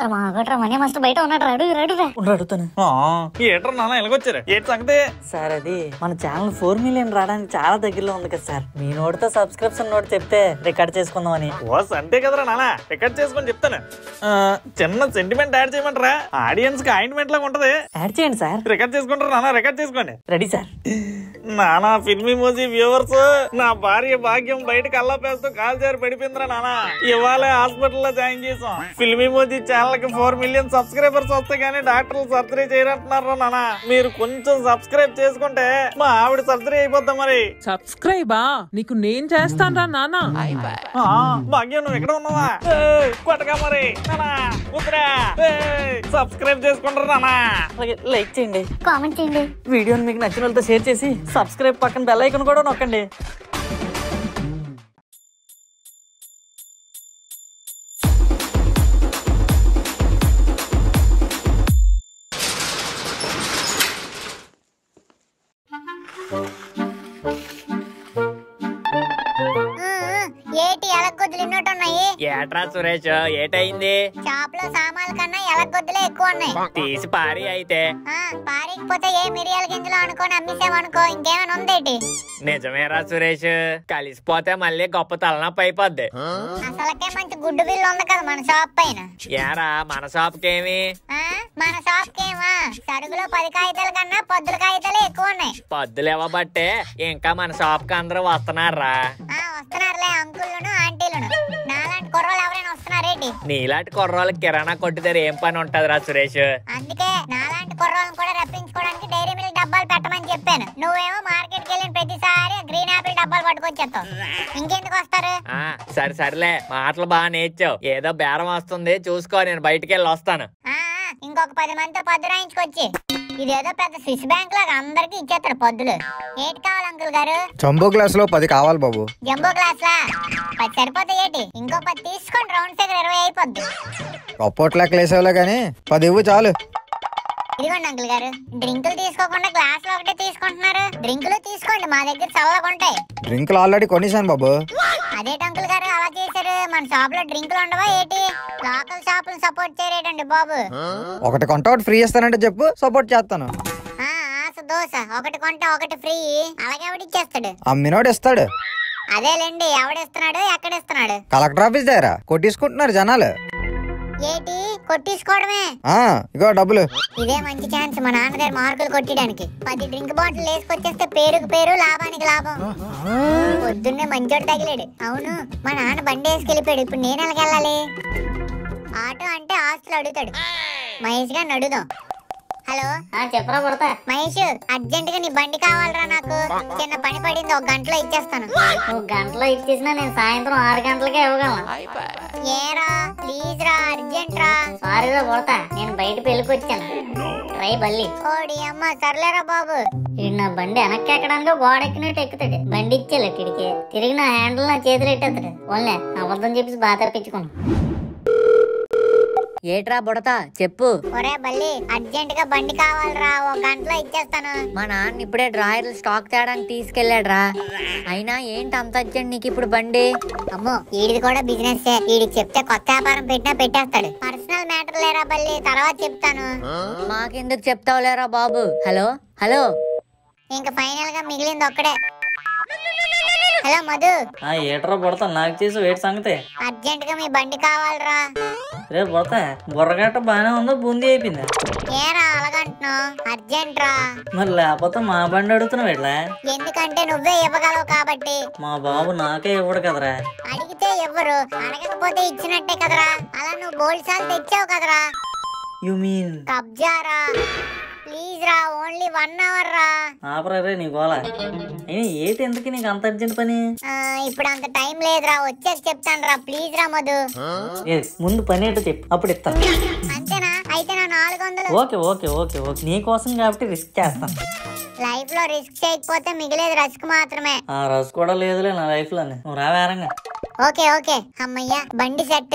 మా కొట్రా money master బయట ఉన్నాడు రాడు రాడు రా ఉండు అడుగుతాను ఏట్రా నాన్న ఎలాగొచ్చారు ఏంటి సంగతి సార్ అది మన ఛానల్ ఫోర్ మిలియన్ రావడానికి చాలా దగ్గరలో ఉంది కదా సార్ మీ నోటితో సబ్స్క్రిప్షన్ నోట్ చెప్తే రికార్డ్ చేసుకుందామని ఓస్ అంతే కదరా నాన్న రికార్డ్ చేసుకొని చెప్తాను ఆ, చిన్న సెంటిమెంట్ యాడ్ చేయమంటారా ఆడియన్స్ కి ఆయింట్మెంట్ లాగా ఉంటది యాడ్ చేయండి సార్ రికార్డ్ చేసుకుంటారా నాన్న రికార్డ్ చేసుకోండి రెడీ సార్ నానా ఫిల్మీ మూజీ వ్యూవర్స్ నా భార్య భాగ్యం బయటకు అల్లాపేస్తూ కాల్ జారి పడిపోయిందిరా నానా ఇవాళ హాస్పిటల్లో జాయిన్ చేసాం ఫిల్మీ మూజీ ఛానల్ కి ఫోర్ మిలియన్ సబ్స్క్రైబర్స్ వస్తే గానీ డాక్టర్లు సర్జరీ చేయరంటున్నారు నానా మీరు కొంచెం సబ్స్క్రైబ్ చేసుకుంటే మా ఆవిడ సర్జరీ అయిపోద్దాం మరి సబ్స్క్రైబా నీకు నేను చేస్తాను నాన్న ఆ, భాగ్యం నువ్వు ఎక్కడ ఉన్నావా ఏయ్, కొట్టగా మరి నానా వద్దురా ఏయ్, సబ్స్క్రైబ్ చేసుకుంటారు నానా అలాగే లైక్ చేయండి కామెంట్ చేయండి వీడియోని మీకు నచ్చిన వాళ్ళతో షేర్ చేసి సబ్స్క్రైబ్ పక్కన బెల్ ఐకాన్ కూడా నొక్కండి ఏటి ఎలగొద్దులు ఇన్నట్టున్నాయి ఏట్రా సురేష్ ఏటయింది షాప్ లో సామాన్ల కన్నా ఎలగొద్దులే ఎక్కువ ఉన్నాయి తీసి పారి అయితే ఆ, పారికపోతే ఏ మిరియాల గింజలు అనుకోని అమ్మేసామనుకో ఇంకేమైనా ఉందేటి నిజమేరా సురేష్ కలిసిపోతే మళ్ళీ గొప్ప తలనొప్పి అయిపోద్ది అసలకే మంచి గుడ్డు బిల్లు ఉంది కదా మన షాప్ పైన ఏరా మన షాప్కేమి ఆ, మన షాప్ కేమా సరుకులో పది కాగితాల కన్నా పొద్దుల కాగితాలే ఎక్కువ ఉన్నాయి పద్దులు ఇవ్వబట్టే ఇంకా మన షాప్ కి అందరూ వస్తున్నారా ఆ వస్తున్నారులే అంకుళ్ళను ఆంటీలను నాలాంటి కుర్రోళ్ళు ఎవరైనా వస్తున్నారేటి నీలాంటి కుర్రోళ్ళకి కిరాణా కొట్టు దగ్గర ఏం పని ఉంటదిరా సురేష్ అందుకే నాలాంటి కుర్రోళ్ళని కూడా రప్పించుకోవడానికి డైరీ మిల్క్ డబ్బాలు పెట్టమని చెప్పాను నువ్వేమో మార్కెట్ కి వెళ్ళిన ప్రతిసారి గ్రీన్ ఆపిల్ డబ్బాలు పట్టుకొచ్చేస్తావు ఇంకెందుకు వస్తారు ఆ సరే సర్లే మాటలు బాగా నేర్చావు ఏదో బేరం వస్తుంది చూసుకో నేను బయటికి వెళ్ళి వస్తాను ఆ, ఆ, ఇంకొక పది మందితో పద్దు రాయించుకొచ్చి ఇదేదో పెద్ద స్విస్ బ్యాంక్ లాగా అందరికి ఇచ్చేస్తారు పొద్దులు ఏటి కావాలి అంకుల్ గారు చంబో గ్లాస్ లో పది కావాలి బాబు జంబో క్లాస్ లా పది సరిపోతాయి ఏంటి ఇంకో పది తీసుకోండి రౌండ్ ఫిగర్ ఇరవై అయిపోద్ది రొప్పొట్లకి లేసేవాళ్ళే కానీ పది ఇవ్వు చాలు ఇదిగోండి అంకుల్ గారు డ్రింకులు తీసుకోకుండా గ్లాస్ లో ఒకటే తీసుకుంటున్నారు డ్రింకులు తీసుకోండి మా దగ్గర చల్లగా ఉంటాయి డ్రింకులు ఆల్రెడీ కొనేసాను బాబు అదేంటి అంకుల్ గారు అలా చేశారు మన షాప్ లో డ్రింకులు ఉండవా ఏంటి లోకల్ షాపులు సపోర్ట్ చేయరేటండి బాబు ఒకటి కొంట ఒకటి ఫ్రీ ఇస్తానంటే చెప్పు సపోర్ట్ చేస్తాను ఆ ఆశ దోశ ఒకటి కొంటే ఒకటి ఫ్రీ అలాగే ఎవడిచ్చేస్తాడు అమ్మినోడు ఇస్తాడు అదేలేండి ఎవడిస్తున్నాడు ఎక్కడిస్తున్నాడు కలెక్టర్ ఆఫీస్ దగ్గర కొట్టించుకుంటున్నారు జనాలు ఏటి కొట్టించుకోవడమే ఆ ఇగో డబ్బులు ఇదే మంచి ఛాన్స్ మా నాన్న దగ్గర మార్కులు కొట్టడానికి పది డ్రింక్ బాటిల్ వేసుకొచ్చేస్తే పేరుకు పేరు లాభానికి లాభం పొద్దున్నే మంచోడు తగిలాడు అవును మా నాన్న బండి వేసుకెళ్ళిపోయాడు ఇప్పుడు నేను ఎలాగెళ్ళాలి ఆటో అంటే ఆస్తులు అడుగుతాడు మహేష్ గారిని అడుగుదాం హలో చెప్పరా పడతా మహేష్ అర్జెంట్ గా నీ బండి కావాలరా నాకు చిన్న పని పడింది ఒక గంటలో ఇచ్చేస్తాను నువ్వు గంటలో ఇచ్చేసినా నేను సాయంత్రం ఆరు గంటలకే ఇవ్వగలను ఏరా ప్లీజ్ రా అర్జెంట్ రా సారీరా పడతా నేను బయట పెళ్ళికి వచ్చాను ట్రై బల్లి ఓడి అమ్మ సర్లేరా బాబు వీడు నా బండి వెనక్కి ఎక్కడానికి గోడ ఎక్కినట్టు ఎక్కుతాడు బండి ఇచ్చేలే ఇడికి తిరిగి నా హ్యాండిల్ నా చేతులు ఎట్టేస్తాడు ఓన్లే అబద్ధం చెప్పేసి బాగా తప్పించుకున్నాను ఏట్రా బుడతా చెప్పు ఒరే బల్లి అర్జెంట్ గా బండి కావాలరా ఒక గంటలో ఇచ్చేస్తాను మా నాన్న ఇప్పుడే డ్రాయర్లు స్టాక్ తేడానికి తీసుకెళ్ళాడ్రా అయినా ఏంటి అంత అర్జెంట్ నీకు ఇప్పుడు బండి అమ్మో వీడిది కూడా బిజినెస్ వీడికి చెప్తే కొత్త వ్యాపారం పెట్టినా పెట్టేస్తాడు పర్సనల్ మ్యాటర్ లేరా బల్లి తర్వాత చెప్తాను మాకెందుకు చెప్తావులేరా బాబు హలో హలో ఇంకా ఫైనల్ గా మిగిలింది ఒక్కడే హలో మధు ఆ ఏట్రా బుడతా నాకు చేసి వేటి సంగతి అర్జెంట్ గా మీ బండి కావాలరా రే బుడతా బుర్రగట్ట బాగానే ఉందా బూందీ అయిపోయిందా ఏరా అలాగంటున్నావు అర్జెంట్ రా మరి లేకపోతే మా బండి అడుగుతున్నావు ఎట్లా ఎందుకంటే నువ్వే ఇవ్వగలవు కాబట్టి మా బాబు నాకే ఇవ్వడు కదరా అడిగితే ఇవ్వరు అడగకపోతే ఇచ్చినట్టే కదరా అలా నువ్వు బోల్డ్ సార్లు తెచ్చావు కదరా యు మీన్ కబ్జారా ప్లీజ్ రా ఓన్లీ వన్ అవర్ రా ఆపరా రే నీ గోల అయినా ఏంటి ఎందుకు నీకు అంత అర్జెంట్ పని ఆ, ఇప్పుడు అంత టైం లేదురా వచ్చాక చెప్తాను రా ప్లీజ్ రా మధు ఏ ముందు పని ఏంటో చెప్పు అప్పుడు ఇస్తాను అంతేనా అయితే నా నాలుగు వందలు ఓకే ఓకే ఓకే ఓకే నీ కోసం కాబట్టి రిస్క్ చేస్తాను లైఫ్ లో రిస్క్ చేయకపోతే మిగిలేదు రస్క్ మాత్రమే ఆ రస్ కూడా లేదులే నా లైఫ్ లోనే నువ్వు రా వేరంగా ఓకే ఓకే అమ్మయ్య బండి సెట్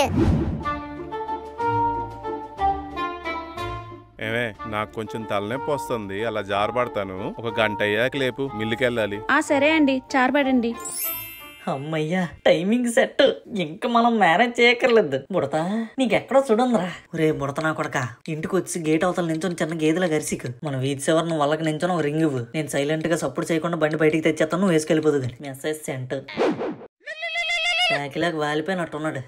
ఏమే నాకు కొంచెం తలనొప్పి వస్తుంది అలా జారబడతాను ఒక గంట అయ్యాక లేపు మిల్లుకెళ్ళాలి ఆ సరే అండి చారబడండి అమ్మయ్యా టైమింగ్ సెట్ ఇంకా మనం మేనేజ్ చేయక్కర్లేదు బుడతా నీకెక్కడో చూడందిరా ఒరే బుడత నా కొడక ఇంటికి వచ్చి గేట్ అవతల నించొని చిన్న గేదెల గరిసికు మన వీధి చివరిన వాళ్ళకి నించొని ఒక రింగ్ ఇవ్వు నేను సైలెంట్ గా సపోర్ట్ చేయకుండా బండి బయటికి తెచ్చేస్తాను నువ్వు వేసుకెళ్ళిపోదు కానీ మెసేజ్ సెంట్ కాకిలాగా వాలిపోయినట్టున్నాడు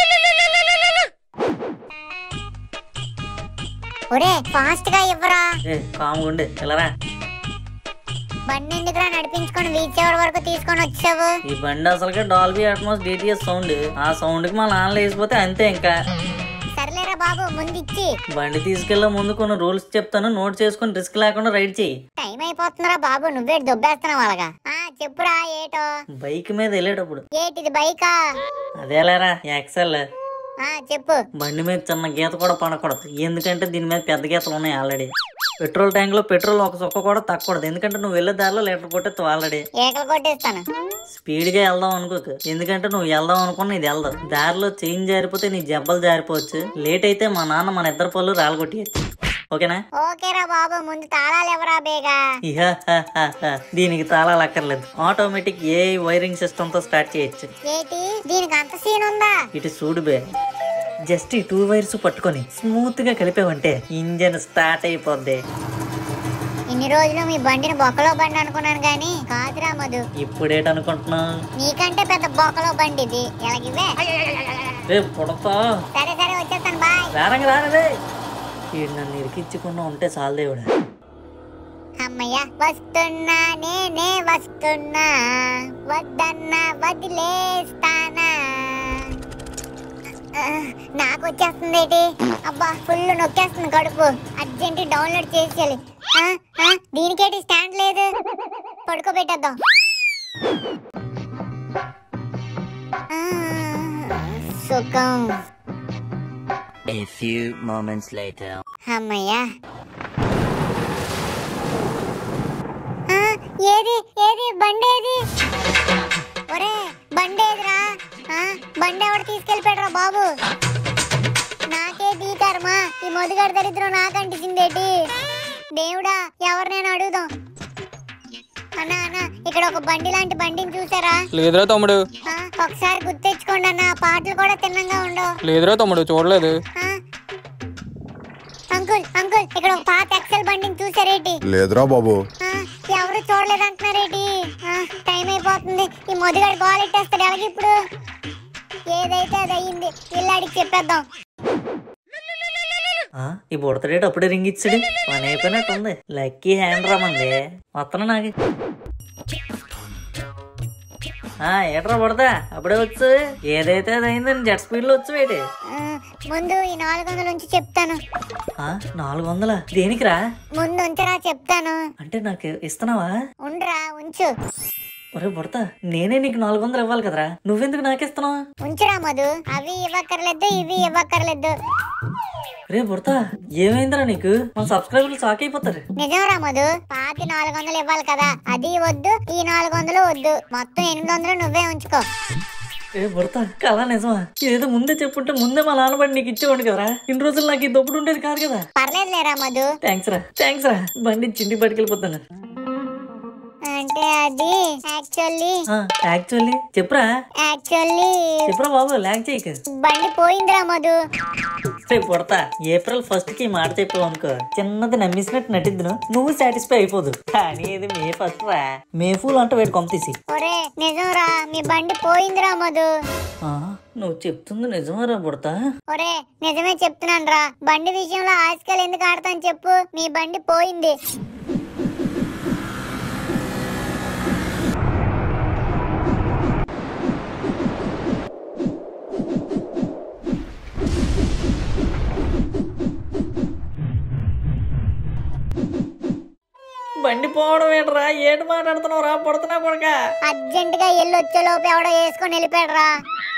ఒరే ఫాస్ట్ గా ఇవ్వరా ఏ కాముగుండే వెళ్ళరా బండి ఎందుకురా నడిపించుకొని వీచ్ ఎవరి వరకు తీసుకొని వచ్చావు ఈ బండి అసలుకే డాల్బీ అట్మాస్ డిటిఎస్ సౌండ్ ఆ సౌండ్ కి మా నాన్న లేచిపోతే అంతే ఇంకా సర్లేరా బాబు ముందు ఇచ్చి బండి తీసుకెళ్లే ముందు కొన్ని రూల్స్ చెప్తాను నోట్ చేసుకుని రిస్క్ లేకుండా రైడ్ చెయ్యి టైం అయిపోతుందిరా బాబు నువ్వే దొబ్బేస్తున్నావు అలాగా ఆ చెప్పురా ఏటో బైక్ మీద వెళ్ళేటప్పుడు ఏటిది బైకా అదేలేరా ఎక్సెల్ ఆ చెప్పు బండి మీద చిన్న గీత కూడా పడకూడదు ఎందుకంటే దీని మీద పెద్ద గీతలు ఉన్నాయి ఆల్రెడీ పెట్రోల్ ట్యాంక్ లో పెట్రోల్ ఒక చుక్క కూడా తక్కకూడదు ఎందుకంటే నువ్వు వెళ్ళే దారిలో లీటర్ కొట్టేస్తావు ఆల్రెడీ ఏకలు కొట్టేస్తాను స్పీడ్ గా వెళ్దాం అనుకోకు ఎందుకంటే నువ్వు వెళ్దాం అనుకున్న ఇది వెళ్దాం దారిలో చైన్ జారిపోతే నీ జబ్బలు జారిపోవచ్చు లేట్ అయితే మా నాన్న మన ఇద్దరు పళ్ళు రాలగొట్టేయచ్చు ఓకేనా ఓకేరా బాబు ముందు తాళాలు ఎవరా బేగా ఇహ, దీనికి తాళాలు అక్కర్లేదు ఆటోమేటిక్ ఏ వైరింగ్ సిస్టమ్ తో స్టార్ట్ చేయొచ్చు ఏటి దీనికి అంత సీన్ ఉందా ఇటు చూడు బే జస్ట్ ఈ టూ వైర్స్ పట్టుకొని స్మూత్ గా కలిపావంటే ఇంజన్ స్టార్ట్ అయిపోద్ది ఇన్ని రోజులు మీ బండిని బొక్కలో బండి అనుకున్నాను గాని కాదురా మధు ఇప్పుడేటనుకుంటున్నావు నీకంటే పెద్ద బొక్కలో బండి ఇది ఎలాగివే రే పుడతా సరే సరే వచ్చేస్తాను బాయ్ రారంగా రానదే వీడు నన్ను ఇరికించకుండా ఉంటే చాలు దేవుడా అమ్మయ్య వస్తున్నా నేనే వస్తున్నా వద్దన్నా వదిలేస్తానా ఆ, నాకు వచ్చేస్తుంది ఏంటి అబ్బా ఫుల్ నొక్కేస్తుంది కడుపు అర్జెంట్ డౌన్లోడ్ చేసేయాలి ఆ, ఆ, దీనికేటి స్టాండ్ లేదు పడుకోబెట్టేద్దాం ఆ, సుఖం A few moments later. అమ్మయ్యా ఆ, ఏది ఏది బండి ఏది ఒరే బండి ఏదిరా ఆ, బండి ఎవడు తీసుకెళ్ళిపోయాడురా బాబు నాకే దీకర్మా ఈ మొదగడి దరిద్రం నాకంటిసిందేటి దేవుడా ఎవరినైనా అడుగుదాం అన్నా అన్న ఇక్కడ ఒక బండి లాంటి బండిని చూసారా లేదురా తమ్ముడు ఆ, ఒకసారి గుర్తెచ్చుకోండి అన్న పాటలు కూడా తిన్నంగా ఉండవు లేదురా తమ్ముడు చూడలేదు ఆ? అంకుల్ అంకుల్ ఇక్కడ ఒక పాత ఎక్సెల్ బండిని చూసారేటి లేదురా బాబు ఆ, ఎవరు చూడలేదంటున్నారేటి ఆ, టైం అయిపోతుంది ఈ మొదగాడు గోల్ ఇట్టేస్తాడు ఎలాగ ఇప్పుడు ఏదైతే అది అయ్యింది ఇల్లాడికి చెప్పేద్దాం ఆ, ఈ బుడతడేటి అప్పుడే రింగ్ ఇచ్చాడు పని అయిపోయినట్టు ఉంది లక్కీ హ్యాండ్ రామంది వస్తాను నాకు ఆ ఏట్రా బుడతా అప్పుడే వచ్చు ఏదైతే అది అయిందని జెట్ స్పీడ్ లో వచ్చు వేటి ఆ, ముందు ఈ నాలుగు వందల నుంచి చెప్తాను ఆ, నాలుగు వందల దేనికిరా ముందు ఉంచరా చెప్తాను అంటే నాకు ఇస్తున్నావా ఉండురా ఉంచు ఒరే బుడతా నేనే నీకు నాలుగు వందలు ఇవ్వాలి కదరా నువ్వెందుకు నాకు ఇస్తున్నావు ఉంచురా మధు అవి ఇవ్వక్కర్లేదు ఇవి ఇవ్వక్కర్లేదు రే బుడతా ఏమైందిరా నీకు మన సబ్స్క్రైబర్లు షాక్ అయిపోతారు నిజంరా మధు పాతి నాలుగు వందలు ఇవ్వాలి కదా అది వద్దు ఈ నాలుగు వందలు వద్దు మొత్తం ఎనిమిది వందలు నువ్వే ఉంచుకో ఏ బుడతా కలా నిజమా ఏదో ముందే చెప్పుంటే ముందే మా నాన్నబడి నీకు ఇచ్చేవాడు కదరా ఇన్ని రోజులు నాకు ఈ దొప్పుడు ఉండేది కాదు కదా పర్లేదు లేరా మధు థ్యాంక్స్ రా థ్యాంక్స్ రా బండి చింటికి పట్టుకెళ్ళిపోతాను అంటే అది యాక్చువల్లీ యాక్చువల్లీ చెప్పురా యాక్చువల్లీ చెప్పురా బాబు లాగ్ చేయకు బండి పోయిందిరా మధు రేపు పుడతా ఏప్రిల్ ఫస్ట్ కి ఈ మాట చెప్పావు అనుకో చిన్నది నమ్మేసినట్టు నటిద్దును నువ్వు సాటిస్ఫై అయిపోదు కానీ ఇది మే ఫస్ట్ రా మే ఫూల్ అంటే వేడి కొంపతీసి ఒరే నిజంరా మీ బండి పోయిందిరా మధు ఆ, నువ్వు చెప్తుంది నిజమరా బుడతా ఒరే నిజమే చెప్తున్నాను రా బండి విషయంలో ఆశకాలు ఎందుకు ఆడతాను చెప్పు మీ బండి పోయింది బండి పోవడం ఏంట్రా ఏడు మాట్లాడుతున్నావు రా పుడతనా కొడక అర్జెంట్ గా ఎల్లు వచ్చే లోపు ఎవడో వేసుకొని వెళ్ళిపోయాడు రా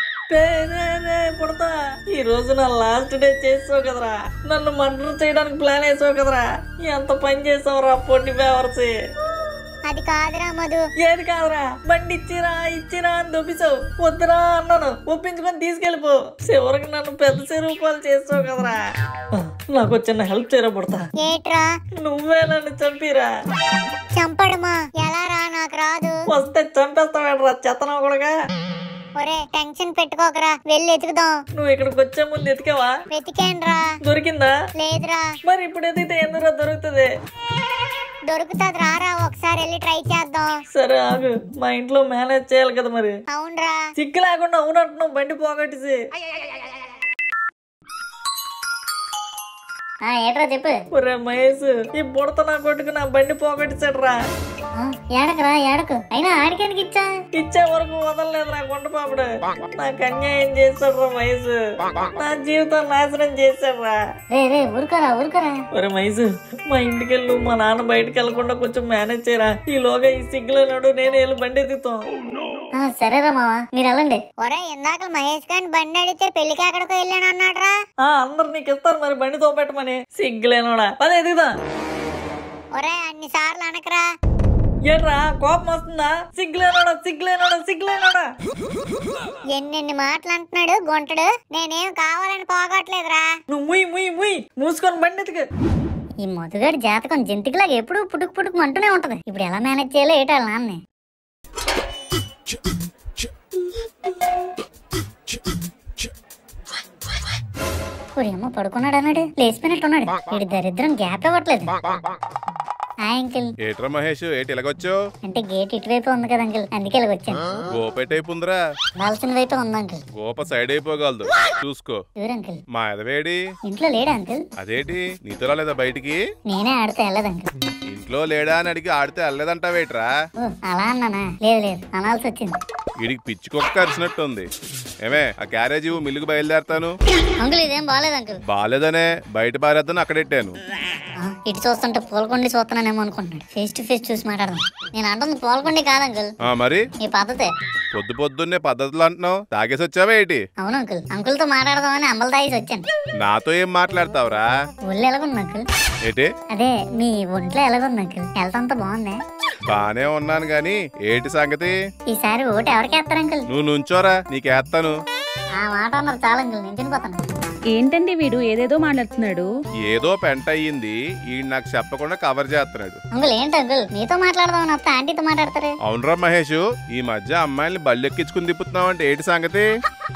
పుడతా ఈ రోజు నా లాస్ట్ డే చేసావు కదరా నన్ను మర్డర్ చేయడానికి ప్లాన్ వేసావు కదరా ఎంత పని చేసావురా పొట్టి బేవర్సి అది కాదురా మధు ఏది కాదురా బండి ఇచ్చిరా ఇచ్చిరా అని దొబ్బిసావు వద్దురా అన్నాను ఒప్పించుకొని తీసుకెళ్ళిపో చివరికి నన్ను పెద్ద చెరువు పాలు చేసావు కదరా నాకు చిన్న హెల్ప్ చేయరా పుడతా ఏట్రా నువ్వే నన్ను చంపిరా చంపడమా ఎలా రా నాకు రాదు వస్తే చంపేస్తావేట్రా చెత్తనా కూడా ఒరే టెన్షన్ పెట్టుకోకరా వెళ్ళి ఎతుకుదాం నువ్వు ఇక్కడికి వచ్చే ముందు ఎతికావా వెతికానురా దొరికిందా లేదురా మరి ఇప్పుడు ఎదిగితే ఎందుకు దొరుకుతుంది దొరుకుతుంది రారా ఒకసారి వెళ్ళి ట్రై చేద్దాం సరే ఆగు మా ఇంట్లో మేనేజ్ చేయాలి కదా మరి అవునరా సిగ్గు లేకుండా అవునట్టున్నావు బండి పోగొట్టేసి ఆ, ఏట్రా చెప్పు ఒరే మహేష్ ఈ బుడత నా కొట్టుకు నా బండి పోగొట్టేసాడు రా ఆ, ఏడకరా ఏడకు అయినా ఆడికెందుకు ఇచ్చా ఇచ్చే వరకు వదలలేదు నా కొండ పాపడు నాకు అన్యాయం చేశాడు రా మహేష్ నా జీవితం నాశనం చేశాడు రా రే రే ఊరుకోరా ఊరుకోరా ఒరే మహేష్ మా ఇంటికి వెళ్ళు మా నాన్న బయటకు వెళ్లకుండా కొంచెం మేనేజ్ చేయరా ఈలోగా ఈ సిగ్గులేనాడు నేను వెళ్ళి బండి ఎత్తుతాం ఆ, సరేరా మావా మీరు వెళ్ళండి ఒరే ఇందాక మహేష్ గారిని బండి అడిగితే పెళ్లికి ఎక్కడికో వెళ్ళాను అన్నాడ్రా ఆ అందరు నీకు ఇస్తారు మరి బండి తోపెట్టమని సిగ్గులేనోడా పదే ఎదుగుదా ఒరే అన్ని సార్లు అనకరా ఏంట్రా కోపం వస్తుందా సిగ్గులేనోడా సిగ్గులేనోడా సిగ్గులేనోడా ఎన్నెన్ని మాటలు అంటున్నాడు గుంటడు నేనేం కావాలని పోగొట్టలేదురా నువ్వు ముయ్ ముయ్ ముయ్ మూసుకొని బండి ఎత్తుకు ఈ మధుగాడి జాతకం జంతికలాగా ఎప్పుడు పుట్టుకు పుట్టుకు అంటూనే ఉంటది ఇప్పుడు ఎలా మేనేజ్ చేయాలో ఏటాలి నాన్నే ఓరి అమ్మ పడుకున్నాడు అన్నాడు లేచిపోయినట్టున్నాడు వీడి దరిద్రం గ్యాప్ ఇవ్వట్లేదు హాయ్ అంకిల్ ఏట్రా మహేష్ ఏటి ఇలాగొచ్చావు అంటే గేట్ ఇటువైపు ఉంది కదా అంకిల్ అందుకే ఇలా వచ్చాను గోపే టైప్ ఉందిరా కావాల్సిన వైపే ఉంది అంకిల్ గోప సైడ్ అయిపోగలదు చూసుకో ఎవరు అంకిల్ మా ఎదవేడి ఇంట్లో లేడా అంకిల్ అదేటి నీతో రాలేదా బయటికి నేనే ఆడితే వెళ్ళదు అంకిల్ ఇంట్లో లేడా అని అడిగి ఆడితే వెళ్ళలేదంటావేట్రా ఓ అలా అన్నానా లేదు లేదు అనాల్సి వచ్చింది వీడికి పిచ్చుకొక్క కరిచినట్టుంది ఏమే ఆ క్యారేజీ మిల్లుకు బయలుదేరతాను అంకుల్ ఇదేం బాగాలేదు అంకుల్ బాలేదనే బయట పారేద్దని అక్కడెట్టాను ఆ, ఇటు చూస్తుంటే పూలకొండి చూస్తున్నానేమో అనుకుంటున్నాడు ఫేస్ టు ఫేస్ చూసి మాట్లాడదాం నేను అంటుంది పూలకొండి కాదు అంకుల్ ఆ మరి ఈ పద్ధతే పొద్దు పొద్దున్నే పద్ధతులు అంటున్నావు తాగేసి వచ్చావా ఏంటి అవును అంకుల్ అంకుల్ తో మాట్లాడదామని అంబలు తాగేసి వచ్చాను నాతో ఏం మాట్లాడతావురా ఒళ్ళు ఎలాగుంది అంకుల్ ఏంటి అదే మీ ఒంట్లో ఎలాగుంది అంకుల్ హెల్త్ అంతా బాగుందా బానే ఉన్నాను గాని ఏంటి సంగతి ఈసారి ఓటు ఎవరికి వేస్తారు అంకుల్ నువ్వు నుంచోరా నీకేస్తాను ఆ మాట అన్నారు చాలా అంకుల్ నేను పోతాను ఏంటండి వీడు ఏదేదో మాట్లాడుతున్నాడు ఏదో పెంట అయ్యింది ఈ నాకు చెప్పకుండా కవర్ చేస్తున్నాడు అంకుల్ ఏంటి అంకుల్ మీతో మాట్లాడదామని వస్తే ఆంటీతో మాట్లాడతారు అవునరా మహేష్ ఈ మధ్య అమ్మాయిల్ని బళ్ళు ఎక్కించుకుని తిప్పుతున్నావు అంటే ఏంటి సంగతి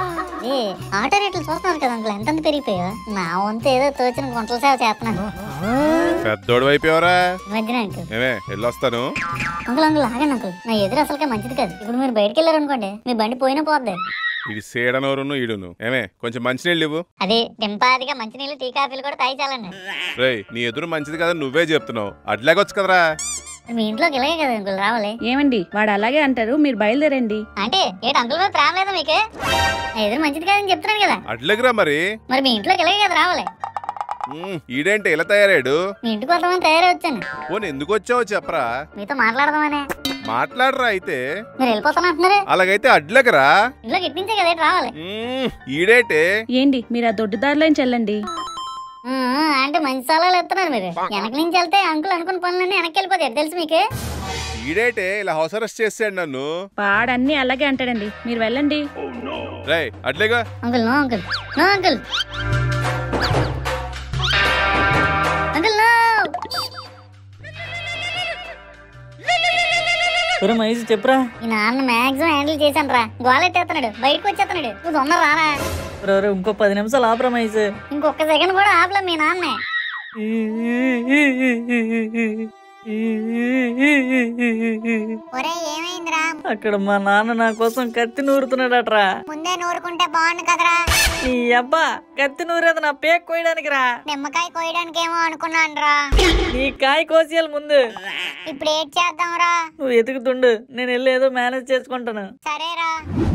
ఏ ఆటో రేట్లు చూస్తున్నారు కదా అంకుల్ ఎంత పెరిగిపోయా నా వంతు ఏదో తోచిన గుంటల సేవ చేస్తున్నాను పెద్దోడు అయిపోయావరా ఈ మధ్యన అంకుల్ ఏమే వెళ్ళొస్తాను అంకుల్ అంకుల్ ఆగండి అంకుల్ నా ఎదురు అసలుకే మంచిది కాదు ఇప్పుడు మీరు బయటకు వెళ్ళారు అనుకోండి మీ బండి పోయినా పోద్ది ఇది సీడనోరును ఈడును ఏమే కొంచెం మంచినీళ్ళు ఇవ్వు అదే టెంపాదిగా మంచినీళ్ళు టీ కాఫీలు కూడా తాగి చాలండి రేయ్ నీ ఎదురు మంచిది కదా నువ్వే చెప్తున్నావు అట్లాగొచ్చు కదరా మీ ఇంట్లోకి ఇలాగే కదా అంకుల్ రావాలి ఏమండి వాడు అలాగే అంటారు మీరు బయలుదేరండి అంటే ఏంటి అంకుల్ మీద ప్రేమ లేదా మీకు నా ఎదురు మంచిది కాదని చెప్తున్నాను కదా అట్లెగరా మరి మరి మీ ఇంట్లోకి ఇలాగే కదా రావాలి ఉమ్, ఈడేంటి ఇలా తయారాడు మీ ఇంటికి వద్దామని తయారై వచ్చాను పోనీ ఎందుకు వచ్చావో చెప్పరా మీతో మాట్లాడదామని మాట్లాడరా అయితే మీరు వెళ్ళిపోతాను అంటున్నారు అలాగైతే అడ్లకరా ఇంట్లోకి ఇట్టించే కదా ఏంటి రావాలి ఉమ్, ఈడేటే ఏంటి మీరు ఆ దొడ్డు దారిలో చెల్లండి ఆ, అంటే మంచి సలహాలు ఇస్తున్నారు మీరు వెనక నుంచి వెళ్తే అంకుల్ అనుకున్న పనులన్నీ వెనక్కి వెళ్ళిపోతాయి తెలుసు మీకు ఈడేటే ఇలా హౌస్ అరెస్ట్ చేసాడు నన్ను వాడన్నీ అలాగే అంటాడండి మీరు వెళ్ళండి రై అట్లేగా uncle no uncle no uncle uncle no ఒరే మహేష్ చెప్పురా ఈ నాన్న మాక్సిమం హ్యాండిల్ చేశాను రా గోలెట్టేస్తున్నాడు బయటకు వచ్చేస్తున్నాడు నువ్వు తొందర రారా ఒరే, ఒరే, ఇంకో పది నిమిషాలు ఆపరా మహేష్ ఇంకొక సెకండ్ కూడా ఆపలే మీ నాన్నే ఒరే ఏమైందిరా అక్కడ మా నాన్న నా కోసం కత్తి నూరుతున్నాడట్రా ముందే నూరుకుంటే బాగుండు కదరా నీ అబ్బా కత్తి నూరేది నా పేక్ కోయడానికి రా నిమ్మకాయ కోయడానికి ఏమో అనుకున్నాను రా నీ కాయ కోసేయాలి ముందు ఇప్పుడు ఏం చేద్దాంరా నువ్వు ఎతుకుతుండు నేను వెళ్ళి ఏదో మేనేజ్ చేసుకుంటాను సరేరా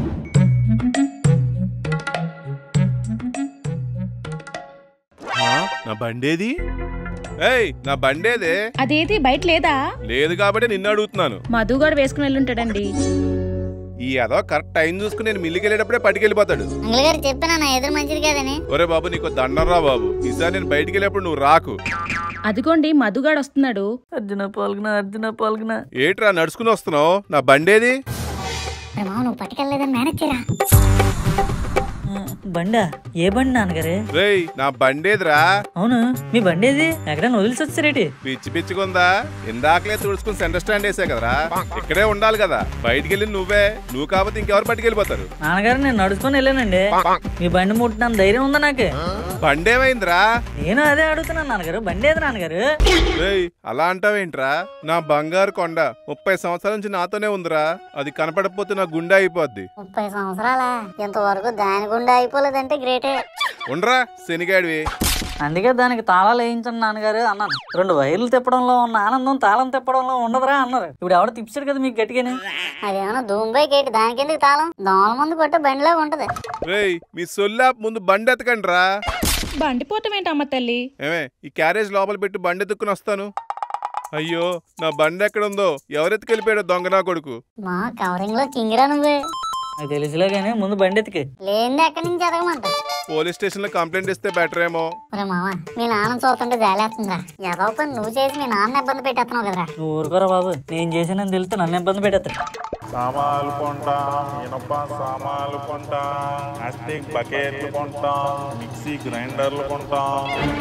ఆ, నా బండేది ఏయ్ నా బండేదే అదేది బయట లేదా లేదు కాబట్టి నిన్ను అడుగుతున్నాను మధు కూడా వేసుకుని వెళ్ళుంటాడండి ఈ అదో కరెక్ట్ టైం చూసుకుని నేను మిల్లికి వెళ్ళేటప్పుడే పట్టుకెళ్ళిపోతాడు అంకుల్ గారు చెప్పినా నా ఎదురు మంచిది కాదని ఒరే బాబు నీకు దండం రా బాబు ఈసారి నేను బయటికి వెళ్ళేప్పుడు నువ్వు రాకు అదిగోండి మధుగాడు వస్తున్నాడు అర్జున పాల్గొన అర్జున పాల్గొన ఏట్రా నడుచుకుని వస్తున్నావు నా బండేది మరి మామ నువ్వు పట్టుకెళ్ళలేదని మేనేజ్ చేయరా బండా ఏ బండి నాన్నగారు రేయ్ నా బండేదిరా అవును మీ బండి ఏది ఎక్కడైనా వదిలిసి వచ్చారేటి పిచ్చి పిచ్చిగుందా ఇందాకలే తుడుచుకుని సెంటర్ స్టాండ్ వేసా కదరా ఇక్కడే ఉండాలి కదా బయటికి వెళ్ళి నువ్వే నువ్వు కాబట్టి ఇంకెవరు పట్టుకెళ్ళిపోతారు నాన్నగారు నేను నడుచుకొని వెళ్ళానండి మీ బండి ముట్టినంత ధైర్యం ఉందా నాకు బండేమైందిరా నేను అదే అడుగుతున్నాను నాన్నగారు బండి ఏది నాన్నగారు రేయ్ అలా అంటావేంట్రా నా బంగారు కొండ ముప్పై సంవత్సరాల నుంచి నాతోనే ఉందిరా అది కనపడకపోతే నా గుండె అయిపోద్ది ముప్పై సంవత్సరాల ఇంతవరకు దాని గుండా అయిపోలేదంటే గ్రేటే ఉండరా శనిగాడివి అందుకే దానికి తాళాలు వేయించండి నాన్నగారు అన్నాను రెండు వైర్లు తిప్పడంలో ఉన్న ఆనందం తాళం తిప్పడంలో ఉండదురా అన్నారు ఇప్పుడు ఎవడ తిప్పాడు కదా మీకు గట్టిగానే అదేమన్నా ధూంబై గేట్ దానికి ఎందుకు తాళం దోమల ముందు కొట్టే బండిలా ఉంటది రేయ్ మీ సొల్లా ముందు బండి ఎత్తకండి రా బండిపోతాం ఏంటమ్మ తల్లి ఏమే ఈ క్యారేజ్ లోపల పెట్టి బండి ఎత్తుకుని వస్తాను అయ్యో నా బండి ఎక్కడుందో ఎవరెత్తుకెళ్ళిపోయాడో దొంగ నా కొడుకు మా కవరింగ్ లో కింగిరా నువ్వే నాకు తెలుసులే కానీ ముందు బండి ఎత్తికి లేనిది ఎక్కడి నుంచి ఎదగమంట పోలీస్ స్టేషన్ లో కంప్లైంట్ ఇస్తే బెటర్ ఏమో ఒరే మామ మీ నాన్న చూస్తుంటే జాలేస్తుందిరా ఏదో పని నువ్వు చేసి మీ నాన్న ఇబ్బంది పెట్టేస్తున్నావు కదరా నువ్వు ఊరుకోరా బాబు నేను చేసానని తెలిస్తే నన్ను ఇబ్బంది పెట్టేస్తాడు సామాన్లు కొంటాం ఇనప సామాన్లు కొంటాం ప్లాస్టిక్ బకెట్లు కొంటాం మిక్సీ గ్రైండర్లు కొంటాం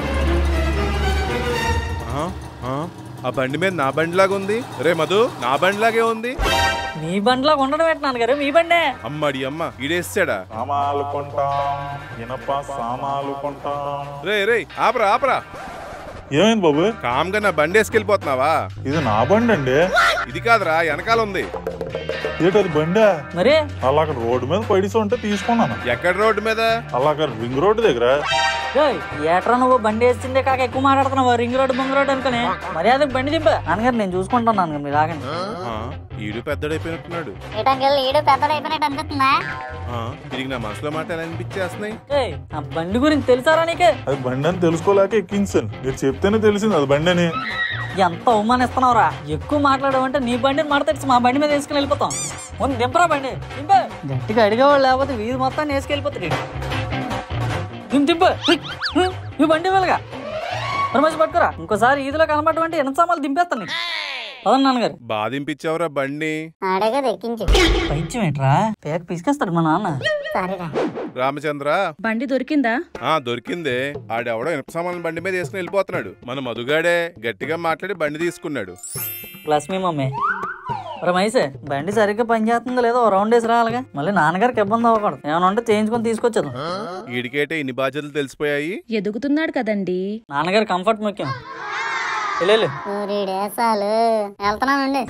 ఆ? ఆ? ఆ బండి మీద నా బండిలాగా ఉంది రే మధు నా బండిలాగే ఉంది మీ బండిలో ఉండడం ఏంటి నాన్నగారు మీ బండే అమ్మడి అమ్మ ఈడేసాడా సామాన్లు కొంటాం ఇనప సామాన్లు కొంటాం రే రే ఆపరా ఆపరా ఏమైంది బాబు కామ్గా నా బండి వేసుకెళ్ళిపోతున్నావా ఇది నా బండి అండి ఇది కాదురా వెనకాల ఉంది ఏంటది బండి మరి అలా అక్కడ రోడ్డు మీద పడిసి ఉంటే తీసుకున్నాను ఎక్కడ రోడ్డు మీద అలా అక్కడ రింగ్ రోడ్డు దగ్గర ఏయ్, ఏట్రా నువ్వు బండి వేసిందే కాక ఎక్కువ మాట్లాడుతున్నావు రింగ్ రోడ్ బొంగ రోడ్ అనుకుని మర్యాదకు బండి దింప నాన్నగారు నేను చూసుకుంటాను నాన్నగారు మీరు ఆగండి ఆ, ఈడు పెద్దడైపోయినట్టున్నాడు ఏటంకెళ్ళి ఈడు పెద్దడైపోయినట్టు అనిపిస్తుందా ఆ, తిరిగి నా మనసులో మాట ఎలా అనిపించేస్తున్నాయి ఏయ్, ఆ బండి గురించి తెలుసారా నీకు అది బండి అని తెలుసుకోలేక ఎక్కించాను మీరు చెప్తేనే తెలిసింది అది బండి అని ఎంత అవమానిస్తున్నావురా ఎక్కువ మాట్లాడమంటే నీ బండిని మడతడిచి మా బండి మీద వేసుకుని వెళ్ళిపోతాం ముందు దింపరా బండి దింపే గట్టిగా అడిగేవాళ్ళు లేకపోతే వీధి మొత్తాన్ని వేసుకెళ్ళిపోతాడు ఈడు. దింపు దింపు హ్మ్, ఈ బండి వెళ్ళగా రమేష్ పట్టుకురా ఇంకోసారి ఈదిలో కనబడటం అంటే ఎన్ని సామాన్లు దింపేస్తాను నీకు పదండి నాన్నగారు బాధింపించావురా బండి ఆడే కదా ఎక్కించు పైత్యం ఏంట్రా పేక పిసికేస్తాడు మా నాన్న సరేరా రామచంద్ర బండి దొరికిందా ఆ దొరికిందే ఆడెవడో ఇనప సామాన్లు బండి మీద వేసుకుని వెళ్ళిపోతున్నాడు మన మధుగాడే గట్టిగా మాట్లాడి బండి తీసుకున్నాడు ప్లస్ మీ మమ్మీ రమేష్ బండి సరిగ్గా పనిచేస్తుందో లేదో ఓ రౌండ్ వేసి రావాలిగా మళ్ళీ నాన్నగారికి ఇబ్బంది అవ్వకూడదు ఏమైనా ఉంటే చేయించుకొని తీసుకొచ్చేద్దాం ఈడికేటే ఇన్ని బాధ్యతలు తెలిసిపోయాయి ఎదుగుతున్నాడు కదండి నాన్నగారి కంఫర్ట్ ముఖ్యం వెళ్ళు ఊరిడేసాలు వెళ్తున్నానండి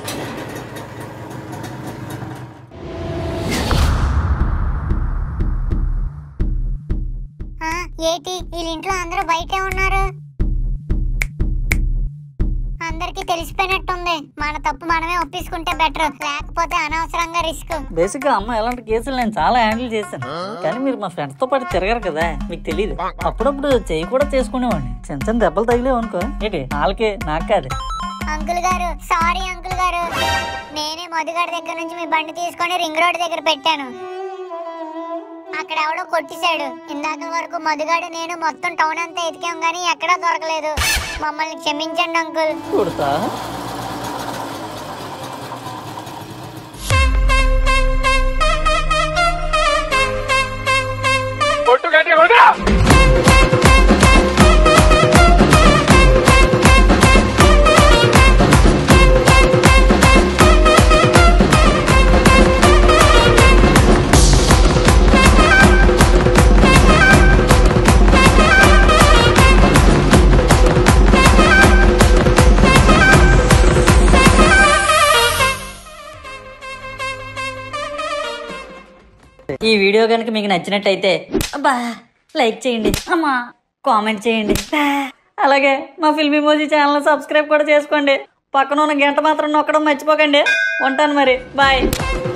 ఆ, ఏటి వీళ్ళ ఇంట్లో అందరూ బయటే ఉన్నారు అందరికి తెలిసిపోయినట్టుంది మన తప్పు మనమే ఒప్పించుకుంటే బెటర్ లేకపోతే అనవసరంగా రిస్క్ బేసిక్ గా అమ్మ ఎలాంటి కేసులు నేను చాలా హ్యాండిల్ చేశాను కానీ మీరు మా ఫ్రెండ్స్ తో పాటు తిరగరు కదా మీకు తెలియదు అప్పుడప్పుడు చెయ్యి కూడా చేసుకునేవాడిని చిన్న చిన్న దెబ్బలు తగిలేవు అనుకో ఏంటి వాళ్ళకే నాకు కాదు అంకుల్ గారు సారీ అంకుల్ గారు నేనే మధుగాడి దగ్గర నుంచి మీ బండి తీసుకొని రింగ్ రోడ్ దగ్గర పెట్టాను అక్కడ ఎవడో కొట్టేశాడు ఇందాక వరకు మధుగాడు నేను మొత్తం టౌన్ అంతా ఎతికాం కానీ ఎక్కడా దొరకలేదు మమ్మల్ని క్షమించండి అంకుల్ కొడతా కొట్టు గట్టి కొట్టు ఈ వీడియో కనుక మీకు నచ్చినట్టయితే అబ్బా లైక్ చేయండి అమ్మా కామెంట్ చేయండి బా, అలాగే మా ఫిల్మీ మోజీ ఛానల్ సబ్స్క్రైబ్ కూడా చేసుకోండి పక్కన ఉన్న గంట మాత్రం నొక్కడం మర్చిపోకండి ఉంటాను మరి బాయ్